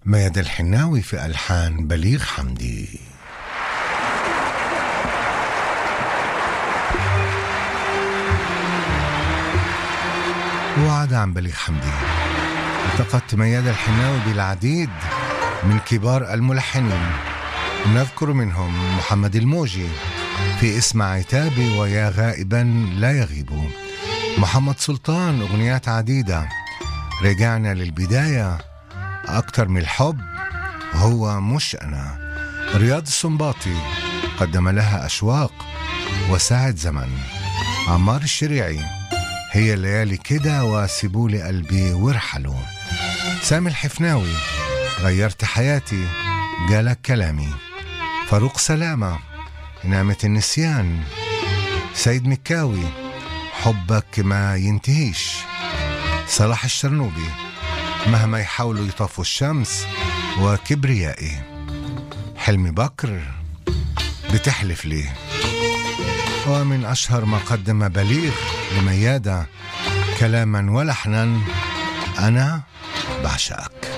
مياد الحناوي في ألحان بليغ حمدي وعد عن بليغ حمدي التقت مياد الحناوي بالعديد من كبار الملحنين نذكر منهم محمد الموجي في اسم عتابي ويا غائبا لا يغيب محمد سلطان أغنيات عديدة رجعنا للبداية أكتر من الحب هو مش أنا رياض السنباطي قدم لها أشواق وساعة زمن عمار الشريعي هي الليالي كده وسيبولي قلبي وارحلوا سامي الحفناوي غيرت حياتي جالك كلامي فاروق سلامة نعمة النسيان سيد مكاوي حبك ما ينتهيش صلاح الشرنوبي مهما يحاولوا يطفوا الشمس وكبريائي حلمي بكر بتحلف ليه ومن أشهر ما قدم بليغ لميادة كلاما ولحنا أنا بعشقك